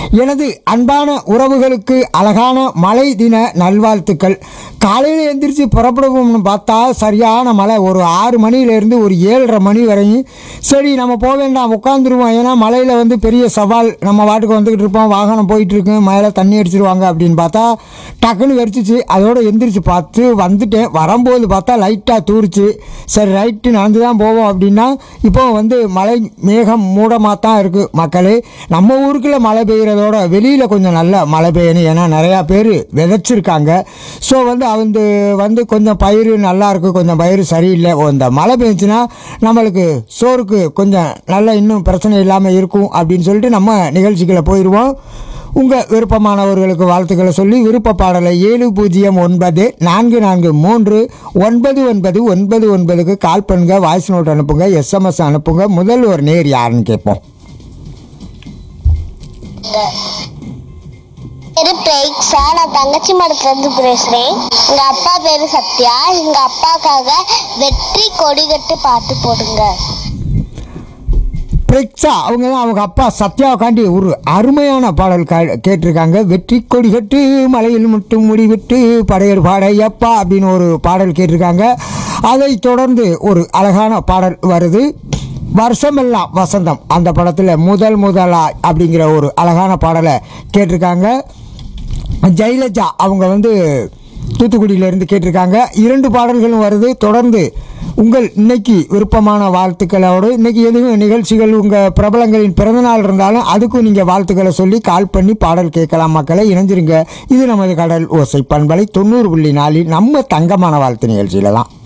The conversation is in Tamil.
எனது அன்பான உறவுகளுக்கு அழகான மழை தின நல்வாழ்த்துக்கள் காலையில் எந்திரிச்சு புறப்படுவோம்னு பார்த்தா சரியான மழை ஒரு ஆறு மணியிலேருந்து ஒரு ஏழரை மணி வரையும் சரி நம்ம போக வேண்டாம் உட்காந்துருவோம் ஏன்னா மழையில் வந்து பெரிய சவால் நம்ம வாட்டுக்கு வந்துக்கிட்டு இருப்போம் வாகனம் போயிட்டு இருக்கு மேலே தண்ணி அடிச்சிருவாங்க அப்படின்னு பார்த்தா டக்குன்னு வெடிச்சிச்சு அதோட எந்திரிச்சு பார்த்து வந்துட்டேன் வரும்போது பார்த்தா லைட்டாக தூரிச்சு சரி ரைட்டு நடந்து தான் போவோம் அப்படின்னா இப்போ வந்து மழை மேகம் மூடமாக தான் இருக்குது மக்களே நம்ம ஊருக்குள்ள மழை பெய்கிறதோட வெளியில் கொஞ்சம் நல்ல மழை பெய்யணும் ஏன்னா நிறையா பேர் விதைச்சிருக்காங்க ஸோ வந்து வந்து வந்து கொஞ்சம் பயிர் நல்லா இருக்கு கொஞ்சம் பயிர் சரியில்லை ஓ, இந்த மழை பெஞ்சுன்னா நம்மளுக்கு சோறுக்கு கொஞ்சம் நல்ல இன்னும் பிரச்சனை இல்லாமல் இருக்கும் அப்படின்னு சொல்லிட்டு நம்ம நிகழ்ச்சிகளை போயிடுவோம் உங்கள் விருப்பமானவர்களுக்கு வாழ்த்துக்களை சொல்லி விருப்ப பாடலை ஏழு பூஜ்ஜியம் ஒன்பது நான்கு நான்கு மூன்று ஒன்பது ஒன்பது ஒன்பது ஒன்பதுக்கு கால் பண்ணுங்க வாய்ஸ் நோட் அனுப்புங்க எஸ்எம்எஸ் அனுப்புங்க முதல் ஒரு நேர் யாருன்னு கேட்போம் பேரு பிரேக்ஸா நான் தங்கச்சி மடத்துல இருந்து பேசுறேன் எங்க அப்பா பேரு சத்யா எங்க அப்பாக்காக வெற்றி கொடிகட்டு பாட்டு போடுங்க பிரிக்ஸா அவங்க தான் அவங்க அப்பா சத்யாவுக்காண்டி ஒரு அருமையான பாடல் கா- கேட்டிருக்காங்க வெற்றி கொடி கட்டு மலையில் மட்டும் முடிவிட்டு படையல் பாடையப்பா அப்படின்னு ஒரு பாடல் கேட்டிருக்காங்க அதை தொடர்ந்து ஒரு அழகான பாடல் வருது வருஷமெல்லாம் வசந்தம் அந்த படத்தில் முதல் முதலா அப்படிங்கிற ஒரு அழகான பாடலை கேட்டிருக்காங்க ஜெயலலிதா அவங்க வந்து தூத்துக்குடியிலேருந்து கேட்டிருக்காங்க இரண்டு பாடல்களும் வருது தொடர்ந்து உங்கள் இன்னைக்கு விருப்பமான வாழ்த்துக்களோடு இன்னைக்கு எதுவும் நிகழ்ச்சிகள் உங்கள் பிரபலங்களின் பிறந்தநாள் இருந்தாலும் அதுக்கும் நீங்கள் வாழ்த்துக்களை சொல்லி கால் பண்ணி பாடல் கேட்கலாம் மக்களை இணைஞ்சிருங்க இது நமது கடல் ஓசை பண்பலை தொண்ணூறு புள்ளி நாலில் நம்ம தங்கமான வாழ்த்து நிகழ்ச்சியில தான்